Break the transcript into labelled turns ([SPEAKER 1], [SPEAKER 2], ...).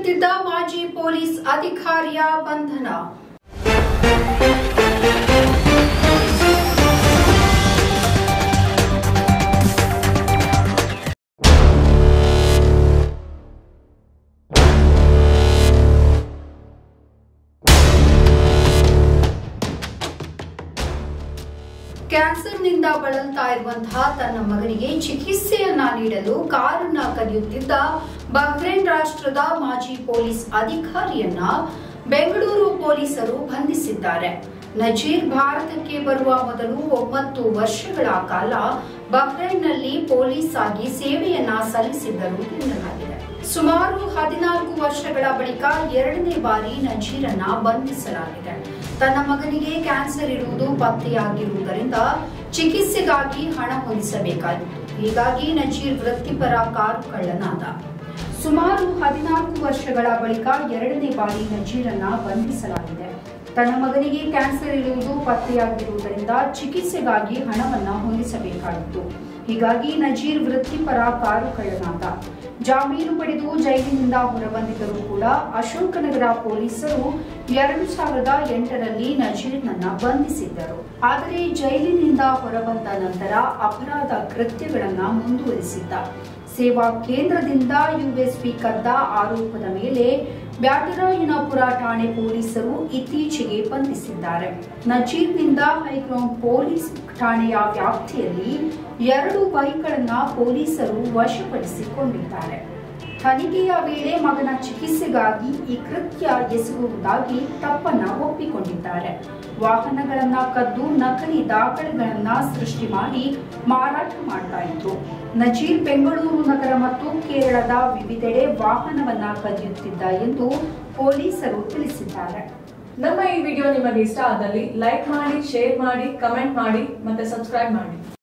[SPEAKER 1] ಕರೆಯುತ್ತಿದ್ದ ಮಾಜಿ ಪೊಲೀಸ್ ಅಧಿಕಾರಿಯ ಬಂಧನ ಕ್ಯಾನ್ಸರ್ನಿಂದ ಬಳಲ್ತಾ ಇರುವಂತಹ ತನ್ನ ಮಗನಿಗೆ ಚಿಕಿತ್ಸೆಯನ್ನ ನೀಡಲು ಕಾರನ್ನ ಕರೆಯುತ್ತಿದ್ದ ಬಹ್ರೇನ್ ರಾಷ್ಟ್ರದ ಮಾಜಿ ಪೊಲೀಸ್ ಅಧಿಕಾರಿಯನ್ನ ಬೆಂಗಳೂರು ಪೊಲೀಸರು ಬಂಧಿಸಿದ್ದಾರೆ ನಜೀರ್ ಭಾರತಕ್ಕೆ ಬರುವ ಮೊದಲು ಒಂಬತ್ತು ವರ್ಷಗಳ ಕಾಲ ಬಹ್ರೈನ್ನಲ್ಲಿ ಪೊಲೀಸ್ ಆಗಿ ಸೇವೆಯನ್ನ ಸಲ್ಲಿಸಿದ್ದರು ಎನ್ನಲಾಗಿದೆ ಸುಮಾರು ಹದಿನಾಲ್ಕು ವರ್ಷಗಳ ಬಳಿಕ ಎರಡನೇ ಬಾರಿ ನಜೀರನ್ನ ಬಂಧಿಸಲಾಗಿದೆ ತನ್ನ ಮಗನಿಗೆ ಕ್ಯಾನ್ಸರ್ ಇರುವುದು ಪತ್ತೆಯಾಗಿರುವುದರಿಂದ ಚಿಕಿತ್ಸೆಗಾಗಿ ಹಣ ಹೊಂದಿಸಬೇಕಾಗಿತ್ತು ಹೀಗಾಗಿ ನಜೀರ್ ವೃತ್ತಿಪರ ಕಾರು ಕಳ್ಳನಾದ ಸುಮಾರು ಹದಿನಾಲ್ಕು ವರ್ಷಗಳ ಬಳಿಕ ಎರಡನೇ ಬಾರಿ ನಜೀರನ್ನ ಬಂಧಿಸಲಾಗಿದೆ ತನ್ನ ಮಗನಿಗೆ ಕ್ಯಾನ್ಸರ್ ಇರುವುದು ಪತ್ತೆಯಾಗಿರುವುದರಿಂದ ಚಿಕಿತ್ಸೆಗಾಗಿ ಹಣವನ್ನ ಹೊಂದಿಸಬೇಕಾಗಿತ್ತು ಹೀಗಾಗಿ ನಜೀರ್ ವೃತ್ತಿಪರ ಕಾರು ಕಳ್ಳನಾದ ಜಾಮೀನು ಪಡೆದು ಜೈಲಿನಿಂದ ಹೊರಬಂದಿದ್ದರೂ ಕೂಡ ಅಶೋಕನಗರ ಪೊಲೀಸರು ಎರಡು ಸಾವಿರದ ಎಂಟರಲ್ಲಿ ನಜೀರ್ನನ್ನ ಬಂಧಿಸಿದ್ದರು ಆದರೆ ಜೈಲಿನಿಂದ ಹೊರಬಂದ ನಂತರ ಅಪರಾಧ ಕೃತ್ಯಗಳನ್ನ ಮುಂದುವರಿಸಿದ್ದ ಸೇವಾ ಕೇಂದ್ರದಿಂದ ಯುಎಸ್ಪಿ ಕದ್ದ ಆರೋಪದ ಮೇಲೆ ಬ್ಯಾಟರಾಯನಪುರ ಠಾಣೆ ಪೊಲೀಸರು ಇತ್ತೀಚೆಗೆ ಬಂಧಿಸಿದ್ದಾರೆ ನಜೀರ್ನಿಂದ ಹೈಗ್ರೌಂಡ್ ಪೊಲೀಸ್ ಠಾಣೆಯ ವ್ಯಾಪ್ತಿಯಲ್ಲಿ ಎರಡು ಬೈಕ್ಗಳನ್ನ ಪೊಲೀಸರು ವಶಪಡಿಸಿಕೊಂಡಿದ್ದಾರೆ ತನಿಖೆಯ ವೇಳೆ ಮಗನ ಚಿಕಿತ್ಸೆಗಾಗಿ ಈ ಕೃತ್ಯ ಎಸಗುವುದಾಗಿ ತಪ್ಪನ್ನ ಒಪ್ಪಿಕೊಂಡಿದ್ದಾರೆ ವಾಹನಗಳನ್ನ ಕದ್ದು ನಕಲಿ ದಾಖಲೆಗಳನ್ನ ಸೃಷ್ಟಿ ಮಾಡಿ ಮಾರಾಟ ಮಾಡ್ತಾ ಇದ್ರು ನಜೀರ್ ಬೆಂಗಳೂರು ನಗರ ಮತ್ತು ಕೇರಳದ ವಿವಿಧೆಡೆ ವಾಹನವನ್ನ ಕದಿಯುತ್ತಿದ್ದ ಎಂದು ಪೊಲೀಸರು ತಿಳಿಸಿದ್ದಾರೆ
[SPEAKER 2] ನಮ್ಮ ಈ ವಿಡಿಯೋ ನಿಮಗೆ ಇಷ್ಟ ಆದಲ್ಲಿ ಲೈಕ್ ಮಾಡಿ ಶೇರ್ ಮಾಡಿ ಕಮೆಂಟ್ ಮಾಡಿ ಮತ್ತೆ ಸಬ್ಸ್ಕ್ರೈಬ್ ಮಾಡಿ